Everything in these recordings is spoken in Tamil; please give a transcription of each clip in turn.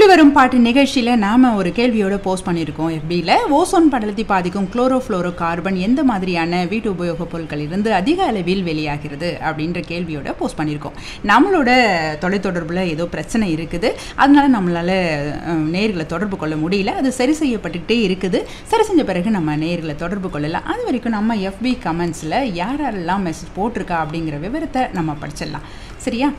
வரும் பாட்டு நிகழ்ச்சியில் நாம் ஒரு கேள்வியோட போஸ்ட் பண்ணியிருக்கோம் FB-ல ஓசோன் படலத்தை பாதிக்கும் குளோரோஃப்ளோரோ கார்பன் எந்த மாதிரியான வீட்டு உபயோகப் பொருட்கள் இருந்து அதிக அளவில் வெளியாகிறது அப்படின்ற கேள்வியோட போஸ்ட் பண்ணியிருக்கோம் நம்மளோட தொலைத்தொடர்பில் ஏதோ பிரச்சனை இருக்குது அதனால நம்மளால் நேர்களை தொடர்பு கொள்ள முடியல அது சரி செய்யப்பட்டுக்கிட்டே இருக்குது சரி செஞ்ச பிறகு நம்ம நேர்களை தொடர்பு கொள்ளலாம் அது வரைக்கும் நம்ம எஃபி கமெண்ட்ஸில் யார் யாரெல்லாம் மெசேஜ் போட்டிருக்கா அப்படிங்கிற விவரத்தை நம்ம படிச்சிடலாம் சரியா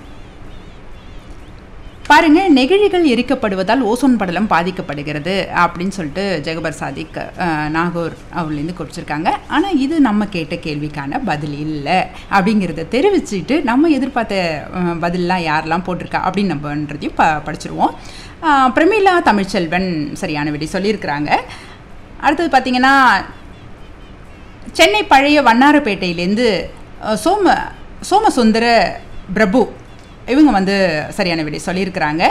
பாருங்க நெகிழிகள் எரிக்கப்படுவதால் ஓசோன் படலம் பாதிக்கப்படுகிறது அப்படின்னு சொல்லிட்டு ஜெகபர் சாதிக் அஹ், நாகூர் அவர்லேருந்து குறிச்சிருக்காங்க ஆனால் இது நம்ம கேட்ட கேள்விக்கான பதில் இல்லை அப்படிங்கிறத தெரிவிச்சுட்டு நம்ம எதிர்பார்த்த அஹ், பதில்லாம் யாரெல்லாம் போட்டிருக்கா அப்படின்னு நம்மன்றதையும் ப படிச்சிருவோம் அஹ், பிரமிளா தமிழ்ச்செல்வன் சரியான விடை சொல்லியிருக்கிறாங்க அடுத்தது பார்த்தீங்கன்னா சென்னை பழைய வண்ணாரப்பேட்டையிலேருந்து அஹ், சோம சோமசுந்தர பிரபு இவங்க வந்து சரியான விடை சொல்லியிருக்கிறாங்க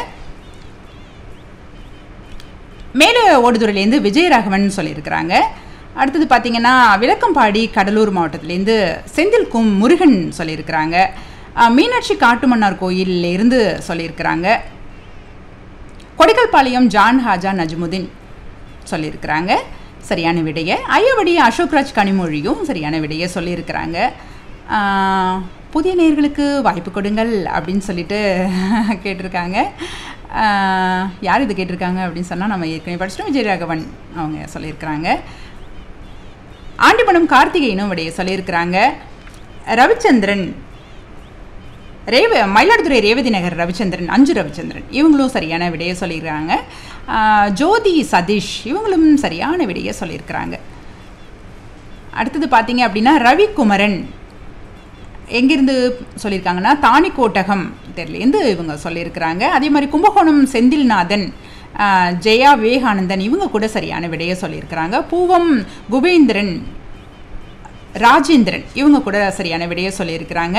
மேலே ஓடுதுறையிலேருந்து விஜயராகவன் சொல்லியிருக்கிறாங்க அடுத்தது பார்த்தீங்கன்னா விளக்கம்பாடி கடலூர் மாவட்டத்திலேருந்து செந்தில்கும் முருகன் சொல்லியிருக்கிறாங்க அஹ், மீனாட்சி காட்டுமன்னார் கோயில்ல இருந்து சொல்லியிருக்கிறாங்க கொடிக்கல்பாளையம் ஜான் ஹாஜா நஜ்முதீன் சொல்லியிருக்கிறாங்க சரியான விடையை ஐயவடி அசோக்ராஜ் கனிமொழியும் சரியான விடையை சொல்லியிருக்கிறாங்க ஆஹ், புதிய நேயர்களுக்கு வாய்ப்பு கொடுங்கள் அப்படின்னு சொல்லிட்டு கேட்டிருக்காங்க ஆஹ், யார் இது கேட்டிருக்காங்க அப்படின்னு சொன்னால் நம்ம ஏற்கனவே படிச்சிட்டோம் விஜயராகவன் அவங்க சொல்லியிருக்கிறாங்க ஆண்டிமணம் கார்த்திகேயனும் விடையை சொல்லியிருக்கிறாங்க ரவிச்சந்திரன் ரேவ மயிலாடுதுறை ரேவதி நகர் ரவிச்சந்திரன் அஞ்சு ரவிச்சந்திரன் இவங்களும் சரியான விடையை சொல்லியிருக்காங்க ஆஹ், ஜோதி சதீஷ் இவங்களும் சரியான விடையை சொல்லியிருக்கிறாங்க அடுத்தது பார்த்தீங்க அப்படின்னா ரவிக்குமரன் எங்கேருந்து சொல்லியிருக்காங்கன்னா தாணிக்கோட்டகம் தெரியலேருந்து இவங்க சொல்லியிருக்கிறாங்க அதே மாதிரி கும்பகோணம் செந்தில்நாதன் ஆஹ், ஜெயா விவேகானந்தன் இவங்க கூட சரியான விடையை சொல்லியிருக்கிறாங்க பூவம் குபேந்திரன் ராஜேந்திரன் இவங்க கூட சரியான விடையை சொல்லியிருக்கிறாங்க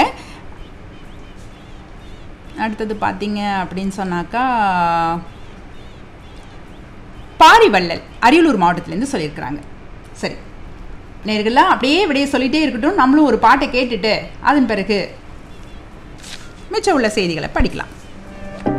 அடுத்தது பார்த்தீங்க அப்படின்னு சொன்னாக்கா பாரிவள்ளல் அரியலூர் மாவட்டத்திலேருந்து சொல்லியிருக்கிறாங்க சரி நேர்கள்லாம் அப்படியே விடைய சொல்லிகிட்டே இருக்கட்டும் நம்மளும் ஒரு பாட்டை கேட்டுட்டு அதன் பிறகு மிச்சம் உள்ள செய்திகளை படிக்கலாம்